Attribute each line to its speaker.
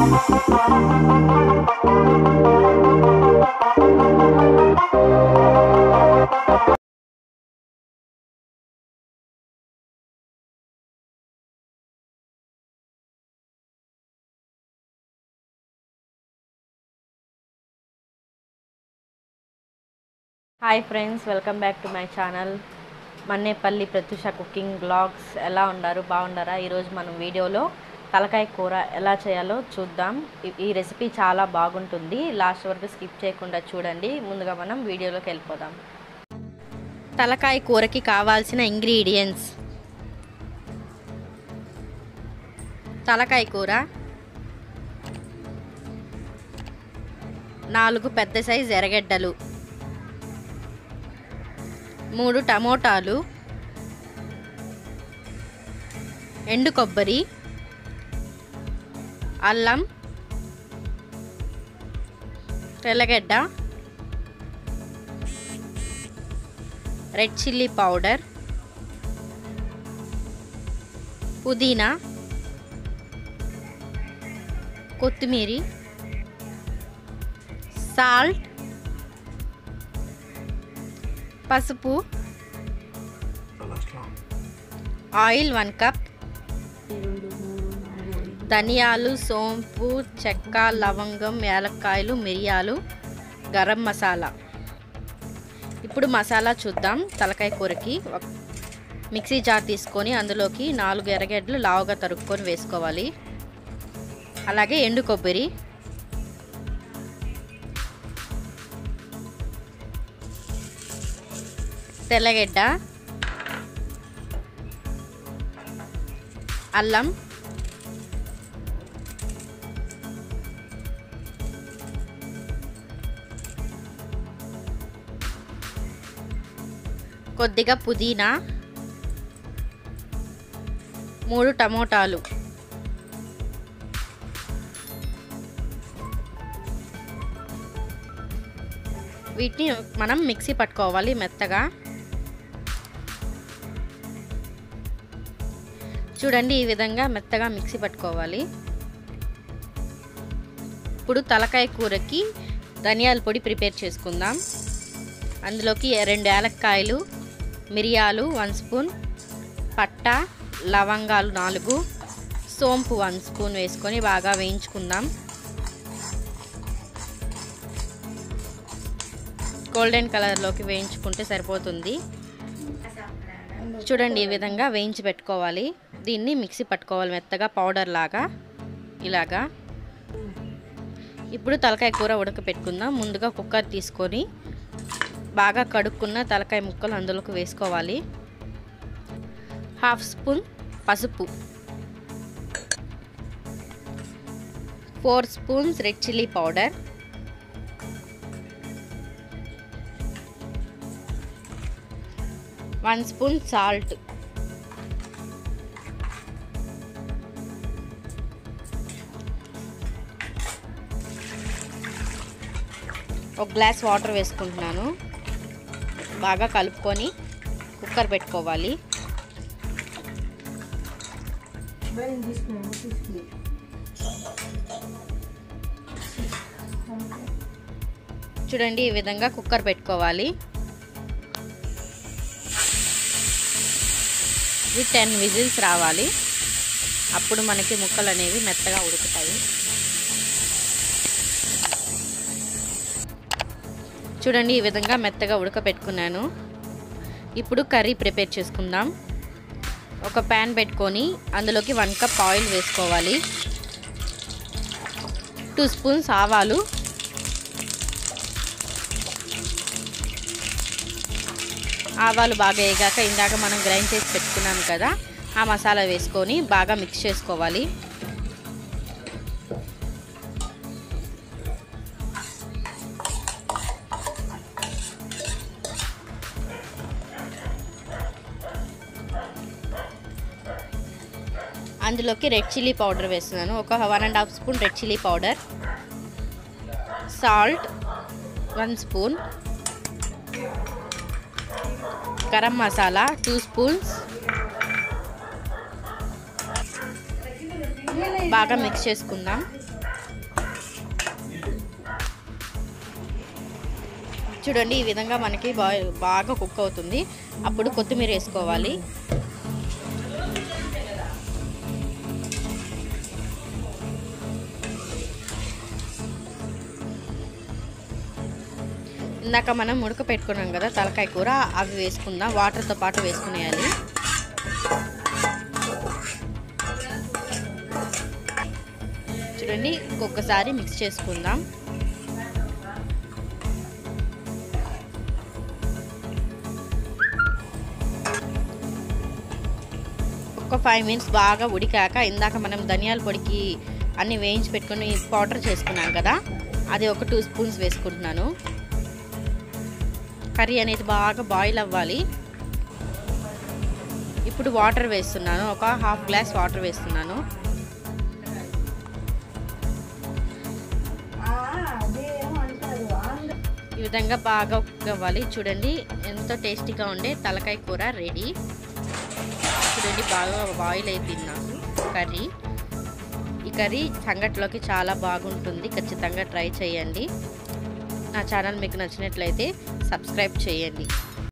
Speaker 1: hi friends welcome back to my channel Mannepalli Pratyusha cooking blogs ఎలా ఉన్నారు బాగున్నారా ఈరోజు మనం వీడియోలో తలకాయ కూర ఎలా చేయాలో చూద్దాం ఈ- ఈ రెసిపీ చాలా బాగుంటుంది లాస్ట్ వరకు స్కిప్ చేయకుండా చూడండి ముందుగా మనం వీడియోలోకి వెళ్ళిపోదాం తలకాయ కూరకి కావాల్సిన ఇంగ్రీడియంట్స్ తలకాయ కూర నాలుగు పెద్ద సైజ్ ఎర్రగడ్డలు మూడు టమోటాలు ఎండు కొబ్బరి అల్లం తెల్లగడ్డ రెడ్ చిల్లీ పౌడర్ పుదీనా కొత్తిమీరి సాల్ట్ పసుపు ఆయిల్ వన్ కప్ ధనియాలు సోంపు చెక్క లవంగం యాలక్కాయలు మిరియాలు గరం మసాలా ఇప్పుడు మసాలా చూద్దాం తలకాయ కూరకి ఒక మిక్సీ జార్ తీసుకొని అందులోకి నాలుగు ఎర్రగడ్డలు లావుగా తరుక్కొని వేసుకోవాలి అలాగే ఎండు కొబ్బరి తెల్లగడ్డ అల్లం కొద్దిగా పుదీనా మూడు టమోటాలు వీటిని మనం మిక్సీ పట్టుకోవాలి మెత్తగా చూడండి ఈ విధంగా మెత్తగా మిక్సీ పట్టుకోవాలి ఇప్పుడు తలకాయ కూరకి ధనియాల పొడి ప్రిపేర్ చేసుకుందాం అందులోకి రెండు యాలక్కాయలు మిరియాలు వన్ స్పూన్ పట్ట లవంగాలు నాలుగు సోంపు వన్ స్పూన్ వేసుకొని బాగా వేయించుకుందాం గోల్డెన్ కలర్లోకి వేయించుకుంటే సరిపోతుంది చూడండి ఈ విధంగా వేయించి పెట్టుకోవాలి దీన్ని మిక్సీ పట్టుకోవాలి మెత్తగా పౌడర్ లాగా ఇలాగా ఇప్పుడు తలకాయ కూర ఉడకపెట్టుకుందాం ముందుగా కుక్కర్ తీసుకొని బాగా కడుక్కున్న తలకాయ ముక్కలు అందులోకి వేసుకోవాలి హాఫ్ స్పూన్ పసుపు four spoons red chilli powder one spoon salt ఒక గ్లాస్ వాటర్ వేసుకుంటున్నాను బాగా కలుపుకొని కుక్కర్ పెట్టుకోవాలి చూడండి ఈ విధంగా కుక్కర్ పెట్టుకోవాలి ఇది టెన్ విజిల్స్ రావాలి అప్పుడు మనకి ముక్కలు అనేవి మెత్తగా ఉడుకుతాయి చూడండి ఈ విధంగా మెత్తగా ఉడకపెట్టుకున్నాను ఇప్పుడు కర్రీ ప్రిపేర్ చేసుకుందాం ఒక ప్యాన్ పెట్టుకొని అందులోకి వన్ కప్ ఆయిల్ వేసుకోవాలి టూ స్పూన్స్ ఆవాలు ఆవాలు బాగా వేగాక ఇందాక మనం గ్రైండ్ చేసి పెట్టుకున్నాం కదా ఆ మసాలా వేసుకొని బాగా మిక్స్ చేసుకోవాలి అందులోకి రెడ్ చిల్లీ పౌడర్ వేస్తున్నాను ఒక one and half spoon red chilli powder salt one spoon garam masala two spoons బాగా మిక్స్ చేసుకుందాం చూడండి ఈ విధంగా మనకి బాగా బాగా కుక్ అవుతుంది అప్పుడు కొత్తిమీర వేసుకోవాలి ఇందాక మనం ఉడక పెట్టుకున్నాం కదా తలకాయ కూర అవి వేసుకుందాం వాటర్తో పాటు వేసుకునేయాలి చూడండి ఇంకొకసారి మిక్స్ చేసుకుందాం ఒక ఫైవ్ మినిట్స్ బాగా ఉడికాక ఇందాక మనం ధనియాల పొడికి అన్ని వేయించి పెట్టుకొని పౌడర్ చేసుకున్నాం కదా అది ఒక టూ స్పూన్స్ వేసుకుంటున్నాను కర్రీ అనేది బాగా బాయిల్ అవ్వాలి ఇప్పుడు వాటర్ వేస్తున్నాను ఒక హాఫ్ గ్లాస్ వాటర్ వేస్తున్నాను ఈ విధంగా బాగా కుక్ అవ్వాలి చూడండి ఎంతో టేస్టీగా ఉండే తలకాయ కూర రెడీ చూడండి బాగా బాయిల్ అయిపోయింది నాకు కర్రీ ఈ కర్రీ సంగట్లోకి చాలా బాగుంటుంది ఖచ్చితంగా ట్రై చేయండి నా ఛానల్ మీకు నచ్చినట్లయితే సబ్స్క్రైబ్ చేయండి